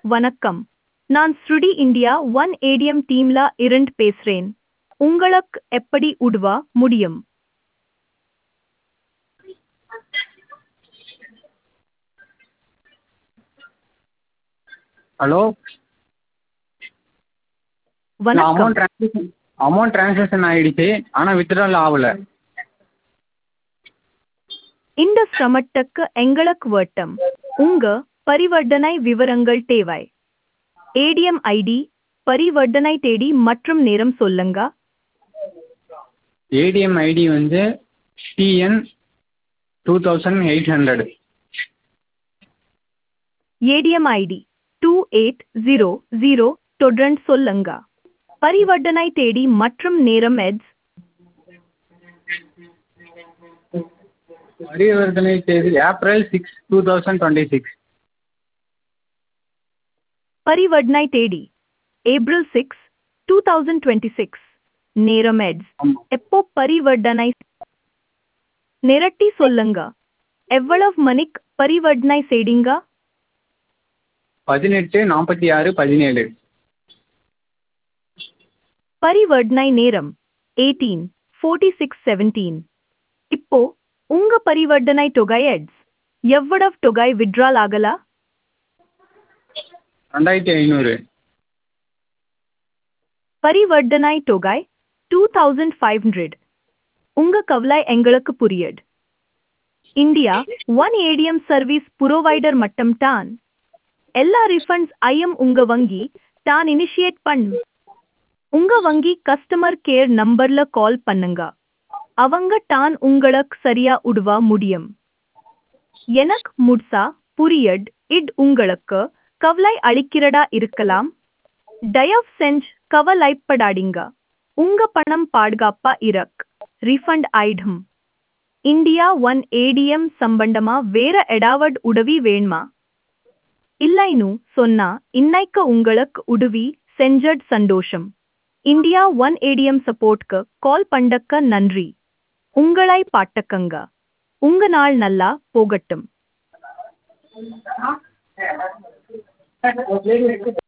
வணக்கம் நான் ஸ்ருடி இந்தியா ஒன் ஏடிஎம் டீம்ல இருந்து பேசுறேன் உங்களுக்கு எப்படி உதவ முடியும் ஹலோ நான் வணக்கம் அமௌண்ட் ட்ரான்ஸாக்ஷன் அமௌண்ட் ட்ரான்ஸாக்ஷன் ஆகிடுச்சு ஆனால் வித்ட்ரால் ஆகலை இந்த சிரமத்துக்கு எங்களுக்கு வட்டம் உங்க பரிவர்த்தனை விவரங்கள் தேவை ஏடிஎம் ஐடி பரிவர்த்தனை தேதி மற்றும் நேரம் சொல்லுங்க ஏடிஎம் ஐடி வந்து TN two thousand eight hundred ATM ID two eight zero zero தொடர்ந்து சொல்லுங்க பரிவர்த்தனை தேதி மற்றும் நேரம் எட்ஸ் பரிவர்த்தனை தேதி April six two thousand twenty six பரிவர்த்தனை தேதி April six two thousand twenty six நேரம் எட்ஸ் ஆமாம் எப்போ பரிவர்த்தனை நிரட்டி சொல்லுங்க எவ்வளவு மணிக்கு பரிவர்த்தனை செய்தீங்க பதினெட்டு நாற்பத்தி ஆறு பதினேழு பரிவர்த்தனை நேரம் எயிட்டீன் ஃபோர்ட்டி சிக்ஸ் செவன்டீன் இப்போ உங்க பரிவர்த்தனை தொகை எட்ஸ் எவ்வளவு தொகை விட்ரால் ஆகல ரெண்டாயிரத்தி ஐநூறு பரிவர்த்தனை தொகை டூ தௌசண்ட் ஃபைவ் ஹண்ட்ரட் உங்க கவலை எங்களுக்கு புரியுது India one ATM service provider மட்டும் தான் எல்லா ரிஃபண்ட்ஸ் ஐயம் உங்க வங்கி தான் இனிஷியேட் பண்ணு உங்க வங்கி கஸ்டமர் கேர் நம்பர்ல கால் பண்ணுங்க அவங்க தான் உங்களுக்கு சரியா உதவ முடியும் எனக்கு முட்சா புரியட் இட் உங்களுக்கு கவலை அளிக்கிறதா இருக்கலாம் தயவு செஞ்சு கவலைப்படாதீங்க உங்க பணம் பாதுகாப்பா இருக் ரீஃபண்ட் ஆயிடும் இந்தியா ஒன் ஏடிஎம் சம்பந்தமா வேற எடாவட் உதவி வேணுமா இல்லைன்னு சொன்னா இன்னைக்கு உங்களுக்கு உதவி செஞ்சட் சந்தோஷம் இந்தியா ஒன் ஏடிஎம் சப்போர்ட்க்கு கால் பண்ணக்க நன்றி உங்களை பாட்டக்கங்க உங்க நாள் நல்லா போகட்டும்